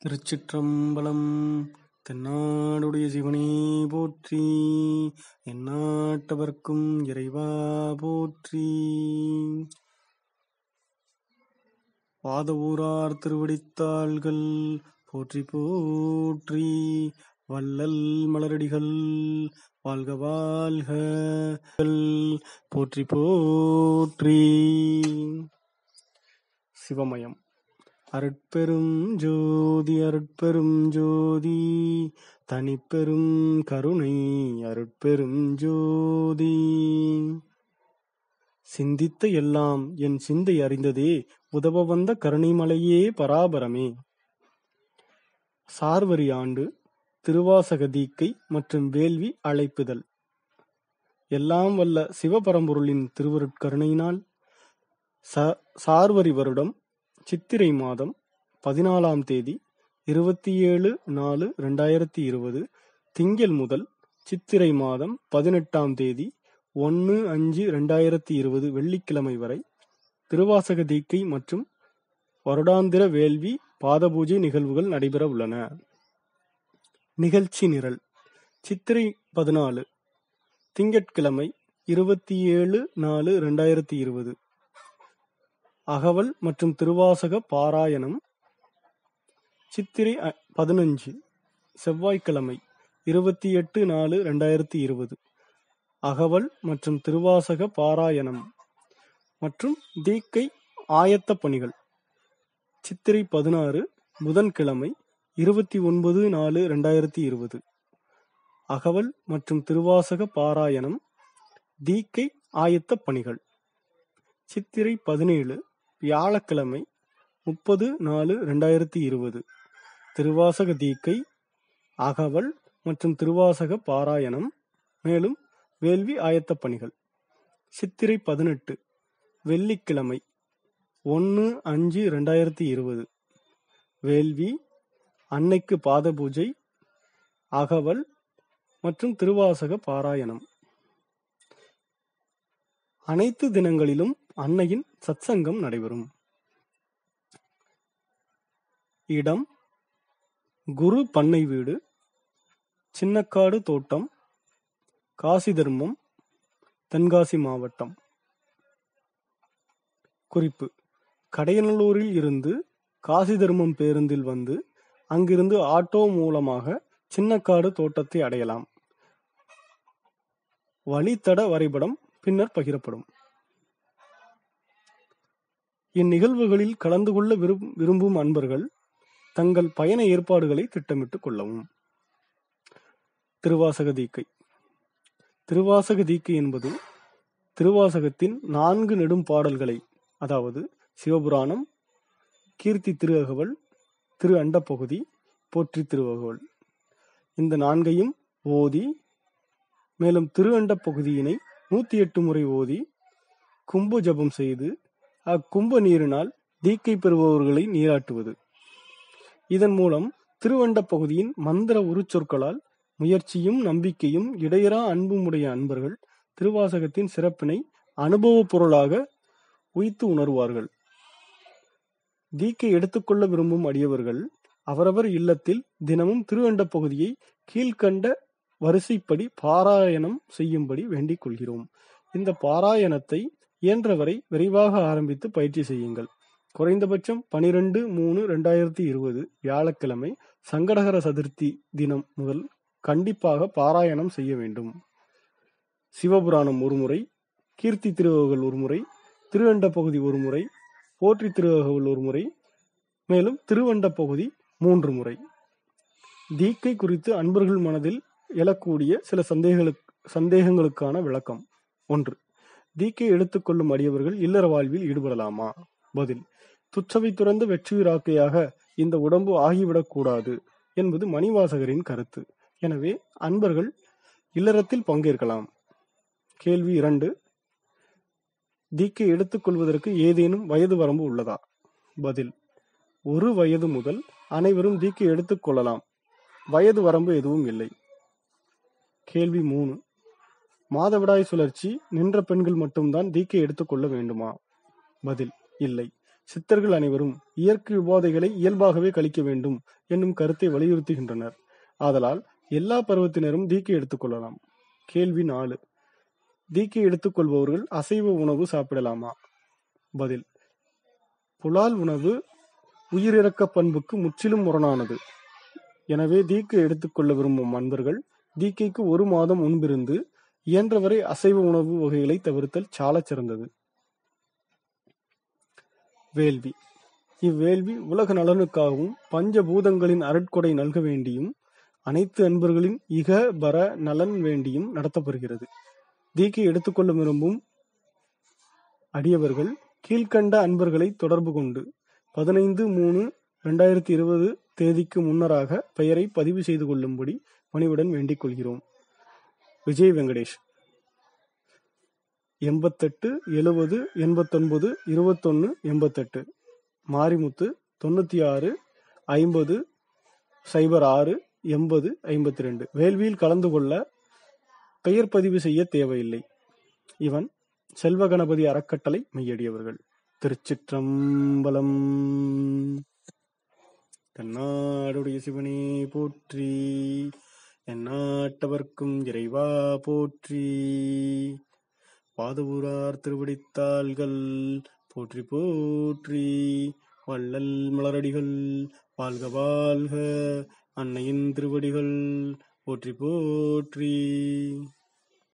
திருச்சிற்றம்பலம் தென்னாடுடைய சிவனே போற்றி எந்நாட்டவர்க்கும் இறைவா போற்றி வாதவூரார் திருவடித்தாள்கள் போற்றி போற்றி வள்ளல் மலரடிகள் வாழ்க வாழ்க போற்றி போற்றி சிவமயம் அருட்பெரும் ஜோதி அருட்பெரும் ஜோதி தனிப்பெரும் கருணை அருட்பெரும் ஜோதி சிந்தித்த எல்லாம் என் சிந்தை அறிந்ததே உதவ வந்த கருணைமலையே பராபரமே சார்வரி ஆண்டு திருவாசக தீக்கை மற்றும் வேள்வி அழைப்புதல் எல்லாம் வல்ல சிவபரம்பொருளின் திருவருட்கருணையினால் ச- சார்வரி வருடம் சித்திரை மாதம் பதினாலாம் தேதி இருபத்தி ஏழு நாலு ரெண்டாயிரத்தி இருபது திங்கள் முதல் சித்திரை மாதம் பதினெட்டாம் தேதி ஒன்று அஞ்சு ரெண்டாயிரத்தி இருபது வெள்ளிக்கிழமை வரை திருவாசக தீக்கை மற்றும் வருடாந்திர வேள்வி பாதபூஜை நிகழ்வுகள் நடைபெற உள்ளன நிகழ்ச்சி நிரல் சித்திரை பதினாலு திங்கட்கிழமை இருபத்தி ஏழு நாலு ரெண்டாயிரத்தி இருபது அகவல் மற்றும் திருவாசக பாராயணம் சித்திரை அ- பதினஞ்சு செவ்வாய்க்கிழமை இருபத்தி எட்டு நாலு ரெண்டாயிரத்தி இருபது அகவல் மற்றும் திருவாசக பாராயணம் மற்றும் தீக்கை ஆயத்த பணிகள் சித்திரை பதினாறு புதன்கிழமை இருபத்தி ஒன்பது நாலு ரெண்டாயிரத்தி இருபது அகவல் மற்றும் திருவாசக பாராயணம் தீக்கை ஆயத்த பணிகள் சித்திரை பதினேழு வியாழக்கிழமை முப்பது நாலு ரெண்டாயிரத்தி இருபது திருவாசக தீக்கை அகவல் மற்றும் திருவாசக பாராயணம் மேலும் வேள்வி ஆயத்த பணிகள் சித்திரை பதினெட்டு வெள்ளிக்கிழமை ஒன்று அஞ்சு ரெண்டாயிரத்தி இருபது வேள்வி அன்னைக்கு பாத பூஜை அகவல் மற்றும் திருவாசக பாராயணம் அனைத்து தினங்களிலும் அன்னையின் சத்சங்கம் நடைபெறும் இடம் குரு பண்ணை வீடு சின்னக்காடு தோட்டம் காசி தர்மம் தென்காசி மாவட்டம் குறிப்பு கடையநல்லூரில் இருந்து காசி தர்மம் பேருந்தில் வந்து அங்கிருந்து ஆட்டோ மூலமாக சின்னக்காடு தோட்டத்தை அடையலாம் வழித்தட வரைபடம் பின்னர் பகிரப்படும் இந்நிகழ்வுகளில் கலந்து கொள்ள விரும்- விரும்பும் அன்பர்கள் தங்கள் பயண ஏற்பாடுகளை திட்டமிட்டுக் கொள்ளவும் திருவாசக தீக்கை திருவாசக தீக்கை என்பது திருவாசகத்தின் நான்கு நெடும் பாடல்களை அதாவது சிவபுராணம் கீர்த்தி திரு அகவல் திரு அண்டப்பகுதி போற்றி திருவகவல் இந்த நான்கையும் ஓதி மேலும் திரு அண்டப் பகுதியினை நூத்தி எட்டு முறை ஓதி கும்ப ஜபம் செய்து அக்கும்ப நீரினால் தீக்கை பெறுபவர்களை நீராட்டுவது இதன் மூலம் திருவண்டப் பகுதியின் மந்திர உருச்சொற்களால் முயற்சியும் நம்பிக்கையும் இடையறா அன்பும் உடைய அன்பர்கள் திருவாசகத்தின் சிறப்பினை அனுபவப் பொருளாக உய்த்து உணர்வார்கள் தீக்கை எடுத்துக்கொள்ள விரும்பும் அடியவர்கள் அவரவர் இல்லத்தில் தினமும் திருவண்டப் பகுதியை கீழ்க்கண்ட வரிசைப்படி பாராயணம் செய்யும்படி வேண்டிக் கொள்கிறோம் இந்த பாராயணத்தை இயன்றவரை விரைவாக ஆரம்பித்து பயிற்சி செய்யுங்கள் குறைந்தபட்சம் பனிரெண்டு மூணு ரெண்டாயிரத்தி இருபது வியாழக்கிழமை சங்கடகர சதுர்த்தி தினம் முதல் கண்டிப்பாக பாராயணம் செய்ய வேண்டும் சிவபுராணம் ஒரு முறை கீர்த்தி திருவகவல் ஒரு முறை திருவண்ட பகுதி ஒரு முறை போற்றி திருவகவல் ஒரு முறை மேலும் திருவண்ட பகுதி மூன்று முறை தீக்கை குறித்து அன்பர்கள் மனதில் எழக்கூடிய சில சந்தேகங்களுக்கு சந்தேகங்களுக்கான விளக்கம் ஒன்று தீக்கை எடுத்துக்கொள்ளும் அடியவர்கள் இல்லற வாழ்வில் ஈடுபடலாமா பதில் துச்சவை துறந்த வெற்றியுராக்கையாக இந்த உடம்பு ஆகிவிடக் கூடாது என்பது மணிவாசகரின் கருத்து எனவே அன்பர்கள் இல்லறத்தில் பங்கேற்கலாம் கேள்வி இரண்டு தீக்கை எடுத்துக்கொள்வதற்கு ஏதேனும் வயது வரம்பு உள்ளதா பதில் ஒரு வயது முதல் அனைவரும் தீக்கை எடுத்துக்கொள்ளலாம் வயது வரம்பு எதுவும் இல்லை கேள்வி மூணு மாதவிடாய் சுழற்சி நின்ற பெண்கள் மட்டும்தான் தீக்கை எடுத்துக்கொள்ள வேண்டுமா பதில் இல்லை சித்தர்கள் அனைவரும் இயற்கை உபாதைகளை இயல்பாகவே கழிக்க வேண்டும் என்னும் கருத்தை வலியுறுத்துகின்றனர் ஆதலால் எல்லா பருவத்தினரும் தீக்கை எடுத்துக்கொள்ளலாம் கேள்வி நாலு தீக்கை எடுத்துக்கொள்பவர்கள் அசைவ உணவு சாப்பிடலாமா பதில் புலால் உணவு உயிரிறக்க பண்புக்கு முற்றிலும் முரணானது எனவே தீக்கை எடுத்துக்கொள்ள விரும்பும் அன்பர்கள் தீக்கைக்கு ஒரு மாதம் முன்பிருந்து இயன்றவரை அசைவ உணவு வகைகளை தவிர்த்தல் சாலச் சிறந்தது வேள்வி இவ்வேள்வி உலக நலனுக்காகவும் பஞ்சபூதங்களின் அருட்கொடை நல்க வேண்டியும் அனைத்து அன்பர்களின் இக பர நலன் வேண்டியும் நடத்தப்படுகிறது தீக்கை எடுத்துக்கொள்ள விரும்பும் அடியவர்கள் கீழ்கண்ட அன்பர்களை தொடர்பு கொண்டு பதினைந்து மூணு இரண்டாயிரத்தி இருபது தேதிக்கு முன்னராக பெயரை பதிவு செய்து கொள்ளும்படி பணிவுடன் வேண்டிக் கொள்கிறோம் விஜய் வெங்கடேஷ் எண்பத்தெட்டு எழுபது எண்பத்தொன்பது இருபத்தொன்னு எண்பத்தெட்டு மாரிமுத்து தொண்ணூத்தி ஆறு ஐம்பது சைபர் ஆறு எண்பது ஐம்பத்தி ரெண்டு வேள்வியில் கலந்து கொள்ள பெயர் பதிவு செய்ய தேவையில்லை இவன் செல்வ கணபதி அறக்கட்டளை மெய்யடியவர்கள் திருச்சிற்றம்பலம் தென்னாடுடைய சிவனே போற்றி எந்நாட்டவர்க்கும் இறைவா போற்றி பாதவூரார் திருவடித்தாள்கள் போற்றி போற்றி வள்ளல் மலரடிகள் வாழ்க வாழ்க அன்னையின் திருவடிகள் போற்றி போற்றி